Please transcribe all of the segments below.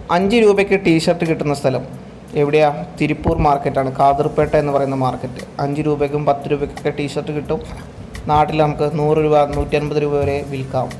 അഞ്ച് രൂപയ്ക്ക് ടീഷർട്ട് കിട്ടുന്ന സ്ഥലം എവിടെയാ തിരുപ്പൂർ മാർക്കറ്റാണ് കാതിർപേട്ട എന്ന് പറയുന്ന മാർക്കറ്റ് അഞ്ച് രൂപയ്ക്കും പത്ത് രൂപയ്ക്കൊക്കെ ടീഷർട്ട് കിട്ടും നാട്ടിൽ നമുക്ക് നൂറ് രൂപ നൂറ്റി അൻപത് രൂപ വരെ വിൽക്കാം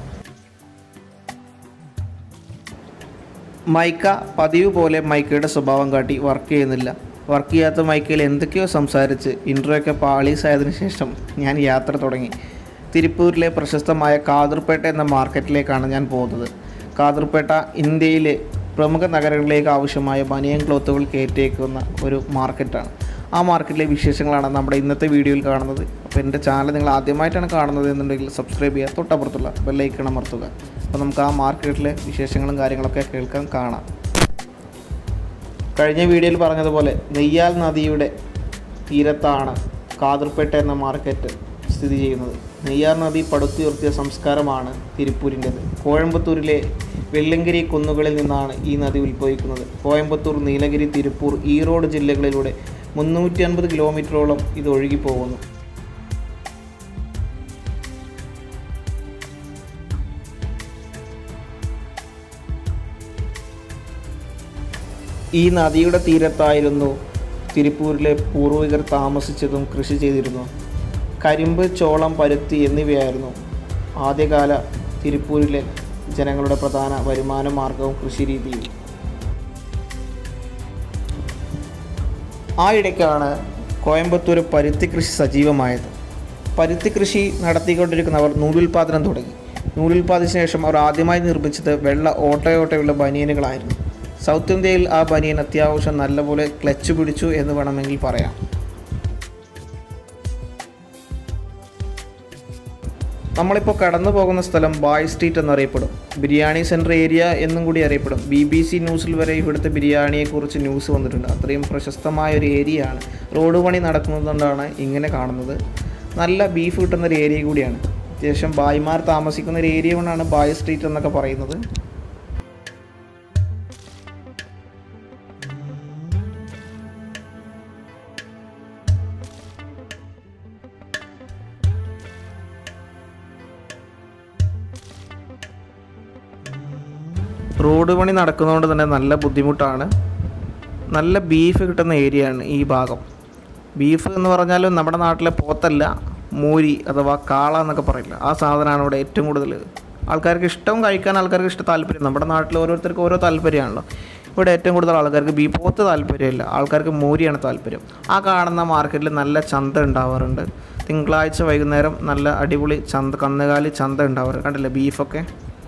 മൈക്ക പതിവ് പോലെ മൈക്കയുടെ സ്വഭാവം കാട്ടി വർക്ക് ചെയ്യുന്നില്ല വർക്ക് ചെയ്യാത്ത മൈക്കയിൽ എന്തൊക്കെയോ സംസാരിച്ച് ഇൻട്രോ ഒക്കെ പാളീസായതിനു ശേഷം ഞാൻ യാത്ര തുടങ്ങി തിരുപ്പൂരിലെ പ്രശസ്തമായ കാതിർപേട്ട എന്ന മാർക്കറ്റിലേക്കാണ് ഞാൻ പോകുന്നത് കാതിർപേട്ട ഇന്ത്യയിലെ പ്രമുഖ നഗരങ്ങളിലേക്ക് ആവശ്യമായ ബനിയൻ ക്ലോത്തുകൾ കയറ്റിയേക്കുന്ന ഒരു മാർക്കറ്റാണ് ആ മാർക്കറ്റിലെ വിശേഷങ്ങളാണ് നമ്മുടെ ഇന്നത്തെ വീഡിയോയിൽ കാണുന്നത് അപ്പോൾ എൻ്റെ ചാനൽ നിങ്ങൾ ആദ്യമായിട്ടാണ് കാണുന്നത് എന്നുണ്ടെങ്കിൽ സബ്സ്ക്രൈബ് ചെയ്യുക തൊട്ടപ്പുറത്തുള്ള ബെല്ലൈക്കൺ അമർത്തുക അപ്പോൾ നമുക്ക് ആ മാർക്കറ്റിലെ വിശേഷങ്ങളും കാര്യങ്ങളൊക്കെ കേൾക്കാൻ കാണാം കഴിഞ്ഞ വീഡിയോയിൽ പറഞ്ഞതുപോലെ നെയ്യാൽ നദിയുടെ തീരത്താണ് കാതിർപേട്ട എന്ന മാർക്കറ്റ് സ്ഥിതി ചെയ്യുന്നത് നെയ്യാർ നദി പടുത്തുയർത്തിയ സംസ്കാരമാണ് തിരുപ്പൂരിൻ്റെത് കോയമ്പത്തൂരിലെ വെള്ളങ്കിരി കുന്നുകളിൽ നിന്നാണ് ഈ നദി ഉത്ഭവിക്കുന്നത് കോയമ്പത്തൂർ നീലഗിരി തിരുപ്പൂർ ഈറോഡ് ജില്ലകളിലൂടെ മുന്നൂറ്റി അൻപത് കിലോമീറ്ററോളം ഇത് ഒഴുകിപ്പോകുന്നു ഈ നദിയുടെ തീരത്തായിരുന്നു തിരുപ്പൂരിലെ പൂർവികർ താമസിച്ചതും കൃഷി ചെയ്തിരുന്നു കരിമ്പ് ചോളം പരുത്തി എന്നിവയായിരുന്നു ആദ്യകാല തിരുപ്പൂരിലെ ജനങ്ങളുടെ പ്രധാന വരുമാന മാർഗവും കൃഷിരീതിയും ആ ഇടയ്ക്കാണ് കോയമ്പത്തൂർ പരുത്തി കൃഷി സജീവമായത് പരുത്തി കൃഷി നടത്തിക്കൊണ്ടിരിക്കുന്നവർ നൂലുൽപാദനം തുടങ്ങി നൂലുൽപാദിച്ചതിന് ശേഷം അവർ ആദ്യമായി നിർമ്മിച്ചത് വെള്ള ഓട്ടയോട്ടയുള്ള ബനിയനുകളായിരുന്നു സൗത്ത് ഇന്ത്യയിൽ ആ ബനിയൻ അത്യാവശ്യം നല്ലപോലെ ക്ലച്ച് പിടിച്ചു എന്ന് വേണമെങ്കിൽ പറയാം നമ്മളിപ്പോൾ കടന്നു പോകുന്ന സ്ഥലം ബായ് സ്ട്രീറ്റ് എന്നറിയപ്പെടും ബിരിയാണി സെൻറ്റർ ഏരിയ എന്നും കൂടി അറിയപ്പെടും ബി ബി സി ന്യൂസിൽ വരെ ഇവിടുത്തെ ബിരിയാണിയെക്കുറിച്ച് ന്യൂസ് വന്നിട്ടുണ്ട് അത്രയും പ്രശസ്തമായ ഒരു ഏരിയയാണ് റോഡ് പണി നടക്കുന്നതുകൊണ്ടാണ് ഇങ്ങനെ കാണുന്നത് നല്ല ബീഫ് കിട്ടുന്ന ഒരു ഏരിയ കൂടിയാണ് അത്യാവശ്യം ബായിമാർ താമസിക്കുന്ന ഒരു ഏരിയ കൊണ്ടാണ് ബായ് സ്ട്രീറ്റ് എന്നൊക്കെ പറയുന്നത് റോഡ് പണി നടക്കുന്നതുകൊണ്ട് തന്നെ നല്ല ബുദ്ധിമുട്ടാണ് നല്ല ബീഫ് കിട്ടുന്ന ഏരിയയാണ് ഈ ഭാഗം ബീഫ് എന്ന് പറഞ്ഞാൽ നമ്മുടെ നാട്ടിലെ പോത്തല്ല മൂരി അഥവാ കാള എന്നൊക്കെ പറയില്ല ആ സാധനമാണ് ഇവിടെ ഏറ്റവും കൂടുതൽ ആൾക്കാർക്ക് ഇഷ്ടം കഴിക്കാൻ ആൾക്കാർക്ക് ഇഷ്ടം താല്പര്യം നമ്മുടെ നാട്ടിൽ ഓരോരുത്തർക്കും ഓരോ താല്പര്യമാണല്ലോ ഇവിടെ ഏറ്റവും കൂടുതൽ ആൾക്കാർക്ക് ബീ പോത്ത് താല്പര്യമില്ല ആൾക്കാർക്ക് മൂരിയാണ് താല്പര്യം ആ കാണുന്ന മാർക്കറ്റിൽ നല്ല ചന്ത ഉണ്ടാവാറുണ്ട് തിങ്കളാഴ്ച വൈകുന്നേരം നല്ല അടിപൊളി ചന്ത കന്നുകാലി ചന്ത ഉണ്ടാവാറുണ്ട് കണ്ടില്ലേ ബീഫൊക്കെ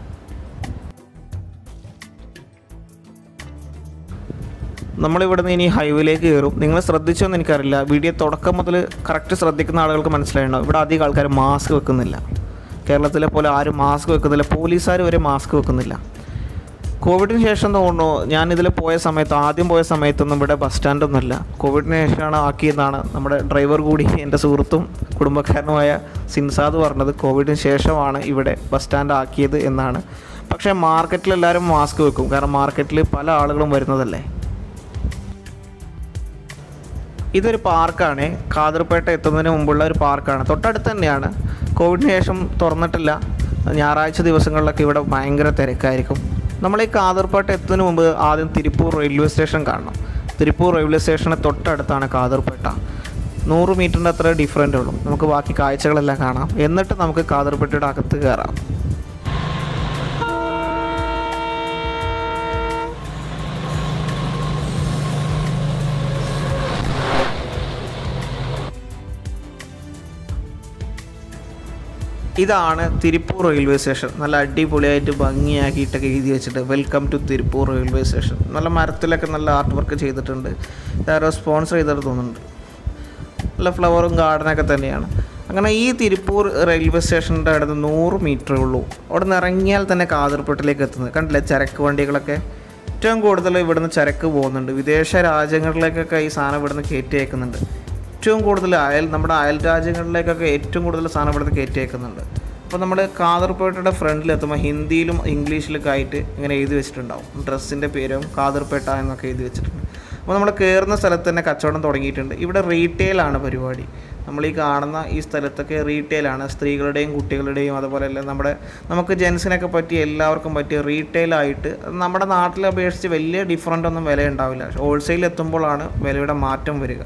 നമ്മളിവിടെ നിന്ന് ഇനി ഹൈവേയിലേക്ക് കയറും നിങ്ങൾ ശ്രദ്ധിച്ചോ എന്ന് എനിക്കറിയില്ല വീഡിയോ തുടക്കം മുതൽ കറക്റ്റ് ശ്രദ്ധിക്കുന്ന ആളുകൾക്ക് മനസ്സിലായിട്ടുണ്ടാവും ഇവിടെ അധികം ആൾക്കാർ മാസ്ക് വെക്കുന്നില്ല കേരളത്തിലെ പോലെ ആരും മാസ്ക് വെക്കുന്നില്ല പോലീസുകാർ വരെ മാസ്ക് വെക്കുന്നില്ല കോവിഡിന് ശേഷം തോന്നുന്നു ഞാൻ ഇതിൽ പോയ സമയത്ത് ആദ്യം പോയ സമയത്തൊന്നും ഇവിടെ ബസ് സ്റ്റാൻഡൊന്നുമില്ല കോവിഡിന് ശേഷമാണ് ആക്കിയെന്നാണ് നമ്മുടെ ഡ്രൈവർ കൂടി എൻ്റെ സുഹൃത്തും കുടുംബക്കാരനുമായ സിൻസാദ് പറഞ്ഞത് കോവിഡിന് ശേഷമാണ് ഇവിടെ ബസ് സ്റ്റാൻഡ് ആക്കിയത് എന്നാണ് പക്ഷേ മാർക്കറ്റിൽ എല്ലാവരും മാസ്ക് വെക്കും കാരണം മാർക്കറ്റിൽ പല ആളുകളും വരുന്നതല്ലേ ഇതൊരു പാർക്കാണ് കാതിർപേട്ട എത്തുന്നതിന് മുമ്പുള്ള ഒരു പാർക്കാണ് തൊട്ടടുത്ത് തന്നെയാണ് കോവിഡിന് ശേഷം തുറന്നിട്ടില്ല ഞായറാഴ്ച ദിവസങ്ങളിലൊക്കെ ഇവിടെ ഭയങ്കര തിരക്കായിരിക്കും നമ്മൾ ഈ കാതിർപേട്ട എത്തുന്നതിന് മുമ്പ് ആദ്യം തിരുപ്പൂർ റെയിൽവേ സ്റ്റേഷൻ കാണണം തിരുപ്പൂർ റെയിൽവേ സ്റ്റേഷന് തൊട്ടടുത്താണ് കാതിർപേട്ട നൂറ് മീറ്ററിൻ്റെ അത്ര ഡിഫറൻ്റ് ഉള്ളൂ നമുക്ക് ബാക്കി കാഴ്ചകളെല്ലാം കാണാം എന്നിട്ട് നമുക്ക് കാതിർപേട്ടയുടെ അകത്ത് കയറാം ഇതാണ് തിരുപ്പൂർ റെയിൽവേ സ്റ്റേഷൻ നല്ല അടിപൊളിയായിട്ട് ഭംഗിയാക്കിയിട്ടൊക്കെ എഴുതി വെച്ചിട്ട് welcome to Tiruppur railway station നല്ല മരത്തിലൊക്കെ നല്ല ആർട്ട് വർക്ക് ചെയ്തിട്ടുണ്ട് ഇതാരോ സ്പോൺസർ ചെയ്തിട്ട് തോന്നുന്നുണ്ട് നല്ല ഫ്ലവറും ഗാർഡനൊക്കെ തന്നെയാണ് അങ്ങനെ ഈ തിരുപ്പൂർ റെയിൽവേ സ്റ്റേഷൻ്റെ അടുത്ത് നൂറ് മീറ്ററേ ഉള്ളൂ അവിടെ നിന്ന് ഇറങ്ങിയാൽ തന്നെ കാതിർപ്പട്ടിലേക്ക് എത്തുന്നത് കണ്ടില്ലേ ചരക്ക് വണ്ടികളൊക്കെ ഏറ്റവും കൂടുതൽ ഇവിടുന്ന് ചരക്ക് പോകുന്നുണ്ട് വിദേശ രാജ്യങ്ങളിലേക്കൊക്കെ ഈ സാധനം ഇവിടുന്ന് കയറ്റി അയക്കുന്നുണ്ട് ഏറ്റവും കൂടുതൽ അയൽ നമ്മുടെ അയൽ രാജ്യങ്ങളിലേക്കൊക്കെ ഏറ്റവും കൂടുതൽ സാധനം ഇവിടുന്ന് കയറ്റി അയക്കുന്നുണ്ട് അപ്പോൾ നമ്മൾ കാതർപേട്ടയുടെ ഫ്രണ്ടിലെത്തുമ്പോൾ ഹിന്ദിയിലും ഇംഗ്ലീഷിലൊക്കെ ആയിട്ട് ഇങ്ങനെ എഴുതി വെച്ചിട്ടുണ്ടാവും ഡ്രസ്സിൻ്റെ പേരും കാതർപേട്ട എന്നൊക്കെ എഴുതി വെച്ചിട്ടുണ്ട് അപ്പോൾ നമ്മൾ കയറുന്ന സ്ഥലത്ത് തന്നെ കച്ചവടം തുടങ്ങിയിട്ടുണ്ട് ഇവിടെ റീറ്റെയിലാണ് പരിപാടി നമ്മൾ ഈ കാണുന്ന ഈ സ്ഥലത്തൊക്കെ റീറ്റെയിലാണ് സ്ത്രീകളുടെയും കുട്ടികളുടെയും അതുപോലെ തന്നെ നമ്മുടെ നമുക്ക് ജെൻസിനൊക്കെ പറ്റിയ എല്ലാവർക്കും പറ്റിയ റീറ്റെയിലായിട്ട് നമ്മുടെ നാട്ടിലെ അപേക്ഷിച്ച് വലിയ ഡിഫറൻ്റ് ഒന്നും വില ഉണ്ടാവില്ല ഹോൾസെയിൽ എത്തുമ്പോഴാണ് വിലയുടെ മാറ്റം വരിക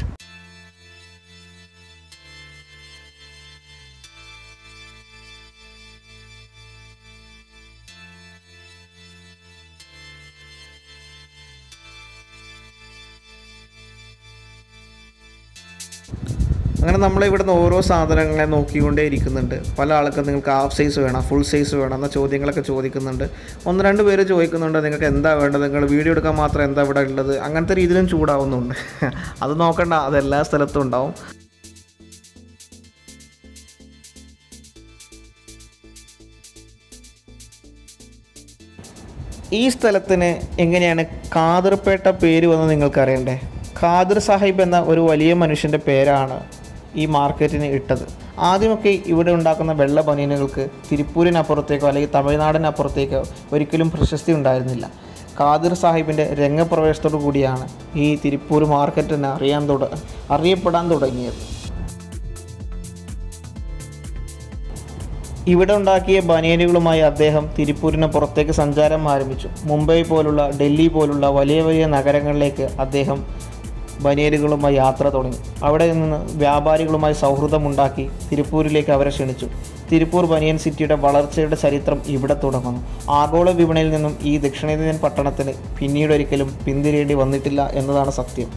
അങ്ങനെ നമ്മൾ ഇവിടുന്ന് ഓരോ സാധനങ്ങളെ നോക്കിക്കൊണ്ടേ ഇരിക്കുന്നുണ്ട് പല ആൾക്കും നിങ്ങൾക്ക് ഹാഫ് സൈസ് വേണം ഫുൾ സൈസ് വേണം എന്ന ചോദ്യങ്ങളൊക്കെ ചോദിക്കുന്നുണ്ട് ഒന്ന് രണ്ട് പേര് ചോദിക്കുന്നുണ്ട് നിങ്ങൾക്ക് എന്താ വേണ്ടത് നിങ്ങൾ വീഡിയോ എടുക്കാൻ മാത്രം എന്താ ഇവിടെ ഉള്ളത് അങ്ങനത്തെ രീതിയിലും ചൂടാവുന്നുണ്ട് അത് നോക്കണ്ട അത് എല്ലാ സ്ഥലത്തും ഉണ്ടാവും ഈ സ്ഥലത്തിന് എങ്ങനെയാണ് ഖാദർപേട്ട പേര് വന്ന് നിങ്ങൾക്ക് അറിയണ്ടേ ഖാദർ സാഹിബ് എന്ന ഒരു വലിയ മനുഷ്യൻ്റെ പേരാണ് ഈ മാർക്കറ്റിന് ഇട്ടത് ആദ്യമൊക്കെ ഇവിടെ ഉണ്ടാക്കുന്ന വെള്ള ബനിയനുകൾക്ക് തിരുപ്പൂരിനപ്പുറത്തേക്കോ അല്ലെങ്കിൽ തമിഴ്നാടിനപ്പുറത്തേക്കോ ഒരിക്കലും പ്രശസ്തി ഉണ്ടായിരുന്നില്ല ഖാദിർ സാഹിബിൻ്റെ രംഗപ്രവേശത്തോടു കൂടിയാണ് ഈ തിരുപ്പൂർ മാർക്കറ്റിന് അറിയാൻ തുട അറിയപ്പെടാൻ തുടങ്ങിയത് ഇവിടെ ഉണ്ടാക്കിയ ബനിയനുകളുമായി അദ്ദേഹം തിരുപ്പൂരിന് പുറത്തേക്ക് സഞ്ചാരം ആരംഭിച്ചു മുംബൈ പോലുള്ള ഡൽഹി പോലുള്ള വലിയ വലിയ നഗരങ്ങളിലേക്ക് അദ്ദേഹം ബനിയനുകളുമായി യാത്ര തുടങ്ങി അവിടെ നിന്ന് വ്യാപാരികളുമായി സൗഹൃദമുണ്ടാക്കി തിരുപ്പൂരിലേക്ക് അവരെ ക്ഷണിച്ചു തിരുപ്പൂർ ബനിയൻ സിറ്റിയുടെ വളർച്ചയുടെ ചരിത്രം ഇവിടെ തുടങ്ങുന്നു ആഗോള വിപണിയിൽ നിന്നും ഈ ദക്ഷിണേന്ത്യൻ പട്ടണത്തിന് പിന്നീട് ഒരിക്കലും പിന്തിരിയേണ്ടി വന്നിട്ടില്ല എന്നതാണ് സത്യം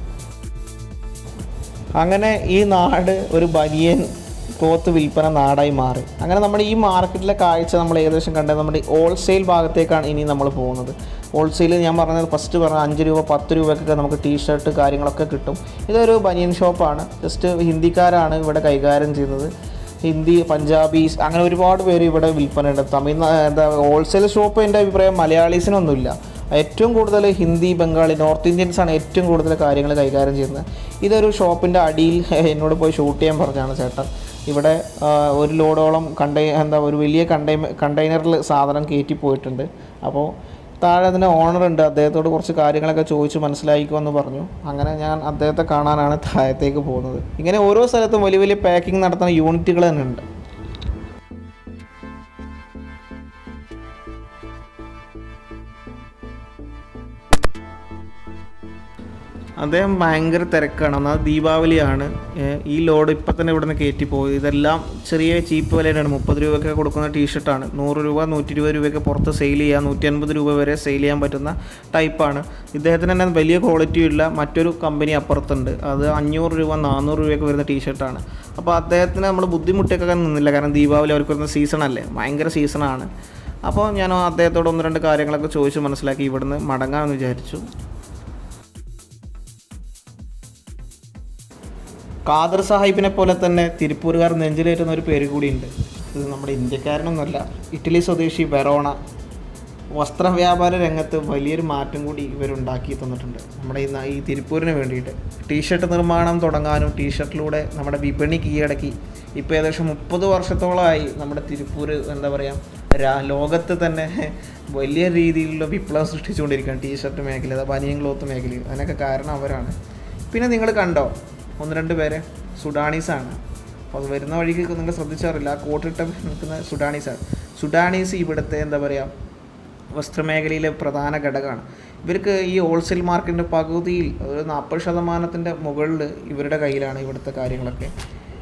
അങ്ങനെ ഈ നാട് ഒരു ബനിയൻ ക്ലോത്ത് വിൽപ്പന നാടായി മാറി അങ്ങനെ നമ്മുടെ ഈ മാർക്കറ്റിലെ കാഴ്ച നമ്മൾ ഏകദേശം കണ്ടത് നമ്മുടെ ഹോൾസെയിൽ ഭാഗത്തേക്കാണ് ഇനി നമ്മൾ പോകുന്നത് ഹോൾസെയിൽ ഞാൻ പറഞ്ഞത് ഫസ്റ്റ് പറഞ്ഞ അഞ്ച് രൂപ പത്ത് രൂപയ്ക്കൊക്കെ നമുക്ക് ടീ ഷർട്ട് കാര്യങ്ങളൊക്കെ കിട്ടും ഇതൊരു ബനിയൻ ഷോപ്പാണ് ജസ്റ്റ് ഹിന്ദിക്കാരാണ് ഇവിടെ കൈകാര്യം ചെയ്യുന്നത് ഹിന്ദി പഞ്ചാബീസ് അങ്ങനെ ഒരുപാട് പേര് ഇവിടെ വിൽപ്പനയുണ്ട് തമിഴ്നാട് എന്താ ഹോൾസെയിൽ ഷോപ്പ് എൻ്റെ അഭിപ്രായം മലയാളീസിനൊന്നുമില്ല ഏറ്റവും കൂടുതൽ ഹിന്ദി ബംഗാളി നോർത്ത് ഇന്ത്യൻസ് ആണ് ഏറ്റവും കൂടുതൽ കാര്യങ്ങൾ കൈകാര്യം ചെയ്യുന്നത് ഇതൊരു ഷോപ്പിൻ്റെ അടിയിൽ എന്നോട് പോയി ഷൂട്ട് ചെയ്യാൻ പറഞ്ഞാണ് ചേട്ടൻ ഇവിടെ ആ, ഒരു ലോഡോളം കണ്ടെയ് എന്താ ഒരു വലിയ കണ്ടെയ് കണ്ടെയ്നറിൽ സാധനം കയറ്റി പോയിട്ടുണ്ട് അപ്പോൾ താഴെ അതിൻ്റെ ഓണർ ഉണ്ട് അദ്ദേഹത്തോട് കുറച്ച് കാര്യങ്ങളൊക്കെ ചോദിച്ച് മനസ്സിലാക്കുമെന്ന് പറഞ്ഞു അങ്ങനെ ഞാൻ അദ്ദേഹത്തെ കാണാനാണ് താഴത്തേക്ക് പോകുന്നത് ഇങ്ങനെ ഓരോ സ്ഥലത്തും വലിയ വലിയ പാക്കിംഗ് നടത്തുന്ന യൂണിറ്റുകൾ തന്നെ ഉണ്ട് അദ്ദേഹം ഭയങ്കര തിരക്കാണ് എന്നാൽ ദീപാവലിയാണ് ഏഹ് ഈ ലോഡ് ഇപ്പം തന്നെ ഇവിടുന്ന് കയറ്റി പോയി ഇതെല്ലാം ചെറിയ ചീപ്പ് വിലയാണ് മുപ്പത് രൂപയൊക്കെ കൊടുക്കുന്ന ടീഷർട്ടാണ് നൂറ് രൂപ നൂറ്റി ഇരുപത് രൂപയൊക്കെ പുറത്ത് സെയിൽ ചെയ്യാം നൂറ്റി അൻപത് രൂപ വരെ സെയിൽ ചെയ്യാൻ പറ്റുന്ന ടൈപ്പാണ് ഇദ്ദേഹത്തിന് തന്നെ വലിയ ക്വാളിറ്റി ഉള്ള മറ്റൊരു കമ്പനി അപ്പുറത്തുണ്ട് അത് അഞ്ഞൂറ് രൂപ നാനൂറ് രൂപയൊക്കെ വരുന്ന ടീഷർട്ടാണ് അപ്പോൾ അദ്ദേഹത്തിന് നമ്മൾ ബുദ്ധിമുട്ടൊക്കെ നിന്നില്ല കാരണം ദീപാവലി അവർക്ക് വരുന്ന സീസണല്ലേ ഭയങ്കര സീസണാണ് അപ്പോൾ ഞാൻ അദ്ദേഹത്തോട് ഒന്ന് രണ്ട് കാര്യങ്ങളൊക്കെ ചോദിച്ച് മനസ്സിലാക്കി ഇവിടുന്ന് മടങ്ങാമെന്ന് വിചാരിച്ചു ഖാദർ സാഹിബിനെ പോലെ തന്നെ തിരുപ്പൂരുകാർ നെഞ്ചിലേറ്റുന്ന ഒരു പേര് കൂടിയുണ്ട് ഇത് നമ്മുടെ ഇന്ത്യക്കാരനൊന്നുമല്ല ഇറ്റലി സ്വദേശി വെറോണ വസ്ത്രവ്യാപാര രംഗത്ത് വലിയൊരു മാറ്റം കൂടി ഇവരുണ്ടാക്കി തന്നിട്ടുണ്ട് നമ്മുടെ ഈ ന- ഈ തിരുപ്പൂരിന് വേണ്ടിയിട്ട് ടീഷർട്ട് നിർമ്മാണം തുടങ്ങാനും ടീഷർട്ടിലൂടെ നമ്മുടെ വിപണി കീഴടക്കി ഇപ്പോൾ ഏകദേശം മുപ്പത് വർഷത്തോളമായി നമ്മുടെ തിരുപ്പൂർ എന്താ പറയുക രാ ലോകത്ത് തന്നെ വലിയ രീതിയിലുള്ള വിപ്ലവം സൃഷ്ടിച്ചുകൊണ്ടിരിക്കുകയാണ് ടീഷർട്ട് മേഖല ബനിയൻ ക്ലോത്ത് മേഖലയിൽ അതിനൊക്കെ കാരണം അവരാണ് പിന്നെ നിങ്ങൾ കണ്ടോ ഒന്ന് രണ്ട് പേരെ സുഡാനീസാണ് അപ്പോൾ അത് വരുന്ന വഴിക്ക് നിങ്ങൾ ശ്രദ്ധിച്ചാറില്ല ആ കോട്ടിട്ട് നിൽക്കുന്ന സുഡാനീസാണ് സുഡാനീസ് ഇവിടുത്തെ എന്താ പറയുക വസ്ത്രമേഖലയിലെ പ്രധാന ഘടകമാണ് ഇവർക്ക് ഈ ഹോൾസെയിൽ മാർക്കറ്റിൻ്റെ പകുതിയിൽ ഒരു നാൽപ്പത് ശതമാനത്തിൻ്റെ മുകളിൽ ഇവരുടെ കയ്യിലാണ് ഇവിടുത്തെ കാര്യങ്ങളൊക്കെ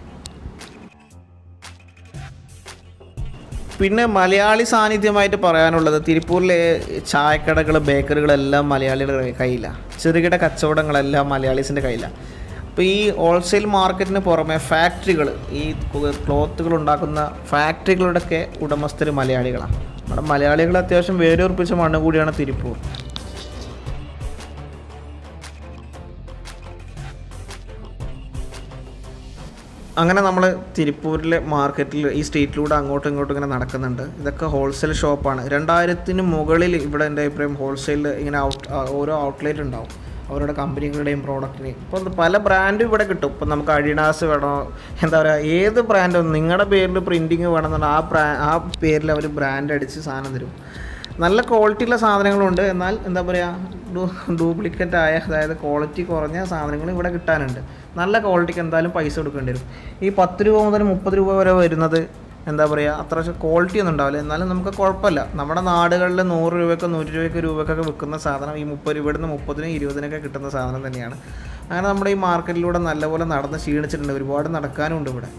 പിന്നെ മലയാളി സാന്നിധ്യമായിട്ട് പറയാനുള്ളത് തിരുപ്പൂരിലെ ചായക്കടകൾ ബേക്കറികളെല്ലാം മലയാളികളുടെ കയ്യിലാണ് ചെറുകിട കച്ചവടങ്ങളെല്ലാം മലയാളീസിൻ്റെ കയ്യിലാണ് അപ്പോൾ ഈ ഹോൾസെയിൽ മാർക്കറ്റിന് പുറമെ ഫാക്ടറികൾ ഈ ക്ലോത്തുകൾ ഉണ്ടാക്കുന്ന ഫാക്ടറികളുടെയൊക്കെ ഉടമസ്ഥർ മലയാളികളാണ് നമ്മുടെ മലയാളികൾ അത്യാവശ്യം വേരുറപ്പിച്ച മണ്ണ് കൂടിയാണ് തിരുപ്പൂർ അങ്ങനെ നമ്മൾ തിരുപ്പൂരിലെ മാർക്കറ്റിൽ ഈ സ്ട്രീറ്റിലൂടെ അങ്ങോട്ടും ഇങ്ങോട്ടും ഇങ്ങനെ നടക്കുന്നുണ്ട് ഇതൊക്കെ ഹോൾസെയിൽ ഷോപ്പാണ് രണ്ടായിരത്തിന് മുകളിൽ ഇവിടെ എൻ്റെ അഭിപ്രായം ഹോൾസെയിൽ ഇങ്ങനെ ഔട്ട് ആ, ഓരോ ഔട്ട്ലെറ്റ് ഉണ്ടാവും അവരുടെ കമ്പനികളുടെയും പ്രോഡക്റ്റിന് ഇപ്പോൾ പല ബ്രാൻഡും ഇവിടെ കിട്ടും ഇപ്പം നമുക്ക് അഡിഡാസ് വേണോ എന്താ പറയുക ഏത് ബ്രാൻഡും നിങ്ങളുടെ പേരിൽ പ്രിൻറ്റിങ് വേണമെന്നുണ്ടെങ്കിൽ ആ ബ്രാ ആ പേരിൽ അവർ ബ്രാൻഡ് അടിച്ച് സാധനം തരും നല്ല ക്വാളിറ്റിയുള്ള സാധനങ്ങളുണ്ട് എന്നാൽ എന്താ പറയുക ഡ്യൂപ്ലിക്കേറ്റ് ആയ അതായത് ക്വാളിറ്റി കുറഞ്ഞ സാധനങ്ങൾ ഇവിടെ കിട്ടാനുണ്ട് നല്ല ക്വാളിറ്റിക്ക് എന്തായാലും പൈസ കൊടുക്കേണ്ടി വരും ഈ പത്ത് രൂപ മുതൽ മുപ്പത് രൂപ വരെ വരുന്നത് എന്താ പറയുക അത്ര ക്വാളിറ്റി ഒന്നും ഉണ്ടാവില്ല എന്നാലും നമുക്ക് കുഴപ്പമില്ല നമ്മുടെ നാടുകളിൽ നൂറ് രൂപയ്ക്ക് നൂറ് രൂപയ്ക്ക് രൂപയ്ക്കൊക്കെ വിൽക്കുന്ന സാധനം ഈ മുപ്പത് രൂപ ഇവിടുന്ന് മുപ്പതിനും ഇരുപതിനൊക്കെ കിട്ടുന്ന സാധനം തന്നെയാണ് അങ്ങനെ നമ്മുടെ ഈ മാർക്കറ്റിലൂടെ നല്ലപോലെ നടന്ന് ക്ഷീണിച്ചിട്ടുണ്ട് ഒരുപാട് നടക്കാനും ഉണ്ട് ഇവിടെ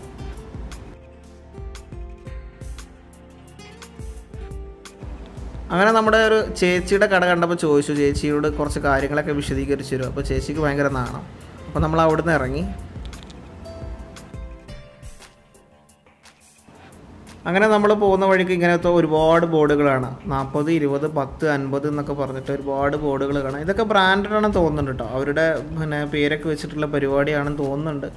അങ്ങനെ നമ്മുടെ ഒരു ചേച്ചിയുടെ കട കണ്ടപ്പോൾ ചോദിച്ചു ചേച്ചിയോട് കുറച്ച് കാര്യങ്ങളൊക്കെ വിശദീകരിച്ചു തരും അപ്പോൾ ചേച്ചിക്ക് ഭയങ്കര നാണം അപ്പോൾ നമ്മൾ അവിടുന്ന് ഇറങ്ങി അങ്ങനെ നമ്മൾ പോകുന്ന വഴിക്ക് ഇങ്ങനത്തെ ഒരുപാട് ബോർഡുകളാണ് നാൽപ്പത് ഇരുപത് പത്ത് അൻപത് എന്നൊക്കെ പറഞ്ഞിട്ട് ഒരുപാട് ബോർഡുകൾ കാണാം ഇതൊക്കെ ബ്രാൻഡഡ് ആണെന്ന് തോന്നുന്നുണ്ട് കേട്ടോ അവരുടെ പിന്നെ പേരൊക്കെ വെച്ചിട്ടുള്ള പരിപാടിയാണെന്ന് തോന്നുന്നുണ്ട്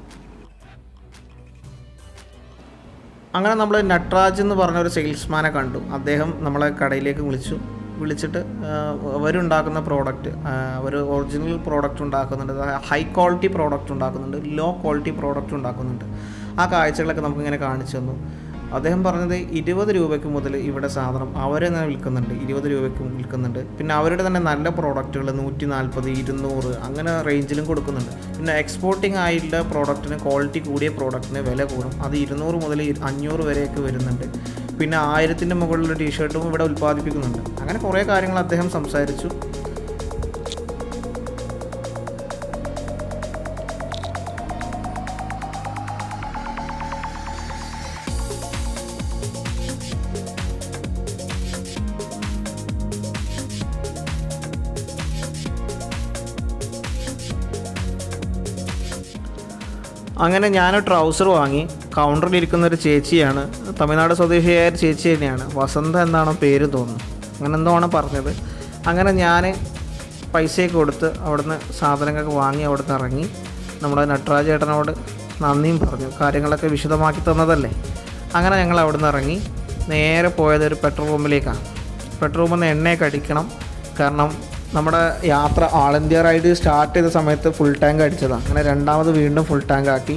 അങ്ങനെ നമ്മൾ നട്രാജ് എന്ന് പറഞ്ഞ ഒരു സെയിൽസ്മാനെ കണ്ടു അദ്ദേഹം നമ്മളെ കടയിലേക്ക് വിളിച്ചു വിളിച്ചിട്ട് അവരുണ്ടാക്കുന്ന പ്രോഡക്റ്റ് അവർ ഒറിജിനൽ പ്രോഡക്റ്റ് ഉണ്ടാക്കുന്നുണ്ട് ഹൈ ക്വാളിറ്റി പ്രോഡക്റ്റ് ഉണ്ടാക്കുന്നുണ്ട് ലോ ക്വാളിറ്റി പ്രോഡക്റ്റ് ഉണ്ടാക്കുന്നുണ്ട് ആ കാഴ്ചകളൊക്കെ നമുക്കിങ്ങനെ കാണിച്ചു തന്നു അദ്ദേഹം പറഞ്ഞത് ഇരുപത് രൂപയ്ക്ക് മുതൽ ഇവിടെ സാധനം അവർ തന്നെ വിൽക്കുന്നുണ്ട് ഇരുപത് രൂപയ്ക്ക് വിൽക്കുന്നുണ്ട് പിന്നെ അവരുടെ തന്നെ നല്ല പ്രോഡക്റ്റുകൾ നൂറ്റി നാൽപ്പത് ഇരുന്നൂറ് അങ്ങനെ റേഞ്ചിലും കൊടുക്കുന്നുണ്ട് പിന്നെ എക്സ്പോർട്ടിംഗ് ആയിട്ടുള്ള പ്രോഡക്റ്റിന് ക്വാളിറ്റി കൂടിയ പ്രോഡക്റ്റിന് വില കൂടും അത് ഇരുന്നൂറ് മുതൽ അഞ്ഞൂറ് വരെയൊക്കെ വരുന്നുണ്ട് പിന്നെ ആയിരത്തിൻ്റെ മുകളിലുള്ള ടീഷർട്ടും ഇവിടെ ഉൽപ്പാദിപ്പിക്കുന്നുണ്ട് അങ്ങനെ കുറേ കാര്യങ്ങൾ അദ്ദേഹം സംസാരിച്ചു അങ്ങനെ ഞാൻ ട്രൗസർ വാങ്ങി കൗണ്ടറിൽ ഇരിക്കുന്ന ഒരു ചേച്ചിയാണ് തമിഴ്നാട് സ്വദേശിയായ ഒരു ചേച്ചി തന്നെയാണ് വസന്ത എന്നാണ് പേര് തോന്നുന്നു അങ്ങനെ എന്തോ ആണ് പറഞ്ഞത് അങ്ങനെ ഞാൻ പൈസയൊക്കെ കൊടുത്ത് അവിടുന്ന് സാധനങ്ങളൊക്കെ വാങ്ങി അവിടുന്ന് ഇറങ്ങി നമ്മുടെ നട്രാജ് ചേട്ടനോട് നന്ദിയും പറഞ്ഞു കാര്യങ്ങളൊക്കെ വിശദമാക്കി തന്നതല്ലേ അങ്ങനെ ഞങ്ങൾ അവിടുന്ന് ഇറങ്ങി നേരെ പോയത് ഒരു പെട്രോൾ പമ്പിലേക്കാണ് പെട്രോൾ പമ്പിൽ നിന്ന് എണ്ണയൊക്കെ അടിക്കണം കാരണം നമ്മുടെ യാത്ര ആൾ ഇന്ത്യ റൈഡ് സ്റ്റാർട്ട് ചെയ്ത സമയത്ത് ഫുൾ ടാങ്ക് അടിച്ചതാണ് അങ്ങനെ രണ്ടാമത് വീണ്ടും ഫുൾ ടാങ്ക് ആക്കി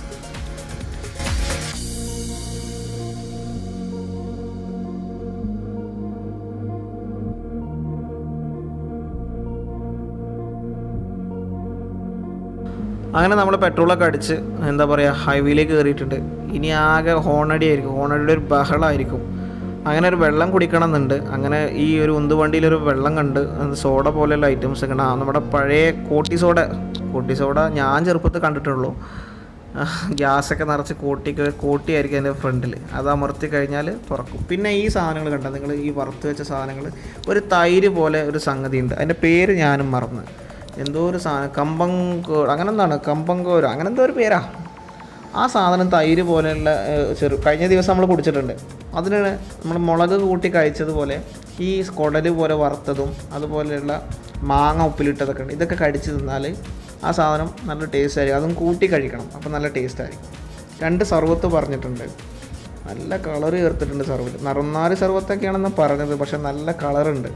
അങ്ങനെ നമ്മൾ പെട്രോളൊക്കെ അടിച്ച് എന്താ പറയുക ഹൈവേയിലേക്ക് കയറിയിട്ടുണ്ട് ഇനി ആകെ ഹോണടി ആയിരിക്കും ഹോണടിയുടെ ഒരു ബഹളമായിരിക്കും അങ്ങനെ ഒരു വെള്ളം കുടിക്കണം എന്നുണ്ട് അങ്ങനെ ഈ ഒരു ഉന്തുവണ്ടിയിലൊരു വെള്ളം കണ്ട് അത് സോഡ പോലെയുള്ള ഐറ്റംസ് ഒക്കെ ഉണ്ട് ആ നമ്മുടെ പഴയ കോട്ടി സോഡ കോട്ടി സോഡ ഞാൻ ചെറുപ്പത്തിൽ കണ്ടിട്ടുള്ളൂ ഗ്യാസൊക്കെ നിറച്ച് കോട്ടി കോട്ടിയായിരിക്കും അതിൻ്റെ ഫ്രണ്ടിൽ അത് അമർത്തി കഴിഞ്ഞാൽ തുറക്കും പിന്നെ ഈ സാധനങ്ങൾ കണ്ട നിങ്ങൾ ഈ വറുത്ത് വെച്ച സാധനങ്ങൾ ഒരു തൈര് പോലെ ഒരു സംഗതി ഉണ്ട് അതിൻ്റെ പേര് ഞാനും മറന്ന് എന്തോ ഒരു സാധനം കമ്പങ്കോ അങ്ങനെ എന്താണ് കമ്പങ്കോരോ അങ്ങനെ എന്തോ ഒരു പേരാ ആ സാധനം തൈര് പോലെയുള്ള ഏഹ്, ചെറു കഴിഞ്ഞ ദിവസം നമ്മൾ കുടിച്ചിട്ടുണ്ട് അതിന് നമ്മൾ മുളക് കൂട്ടി കഴിച്ചതുപോലെ ഈ കുടല് പോലെ വറുത്തതും അതുപോലെയുള്ള മാങ്ങ ഉപ്പിലിട്ടതൊക്കെ ഉണ്ട് ഇതൊക്കെ കടിച്ച് തിന്നാൽ ആ സാധനം നല്ല ടേസ്റ്റ് ആയിരിക്കും അതും കൂട്ടി കഴിക്കണം അപ്പോൾ നല്ല ടേസ്റ്റ് ആയിരിക്കും രണ്ട് സർവത്ത് പറഞ്ഞിട്ടുണ്ട് നല്ല കളർ ചേർത്തിട്ടുണ്ട് സർവത്ത് നറുന്നാല് സർവത്തൊക്കെയാണെന്ന് പറഞ്ഞത് പക്ഷെ നല്ല കളറുണ്ട്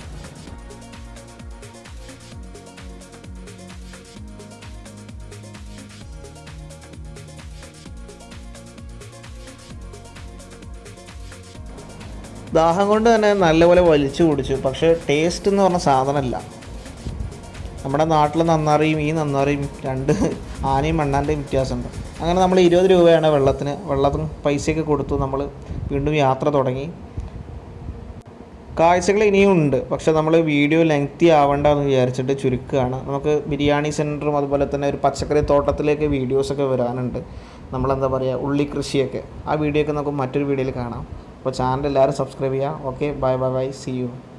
ദാഹം കൊണ്ട് തന്നെ നല്ലപോലെ വലിച്ചു കുടിച്ചു പക്ഷേ ടേസ്റ്റ് എന്ന് പറഞ്ഞ സാധനമല്ല നമ്മുടെ നാട്ടിലെ നന്നാറിയും ഈ നന്നാറിയും രണ്ട് ആനയും മണ്ണാൻ്റെയും വ്യത്യാസമുണ്ട് അങ്ങനെ നമ്മൾ ഇരുപത് രൂപയാണ് വെള്ളത്തിന് വെള്ളത്തിന് പൈസയൊക്കെ കൊടുത്തു നമ്മൾ വീണ്ടും യാത്ര തുടങ്ങി കാഴ്ചകൾ ഇനിയും ഉണ്ട് പക്ഷെ നമ്മൾ വീഡിയോ ലെങ്തി ആവണ്ട എന്ന് വിചാരിച്ചിട്ട് ചുരുക്കുകയാണ് നമുക്ക് ബിരിയാണി സെൻറ്ററും അതുപോലെ തന്നെ ഒരു പച്ചക്കറി തോട്ടത്തിലേക്ക് വീഡിയോസൊക്കെ വരാനുണ്ട് നമ്മളെന്താ പറയുക ഉള്ളി കൃഷിയൊക്കെ ആ വീഡിയോ ഒക്കെ നമുക്ക് മറ്റൊരു വീഡിയോയിൽ കാണാം അപ്പോൾ ചാനൽ എല്ലാവരും സബ്സ്ക്രൈബ് ചെയ്യുക okay bye bye bye see U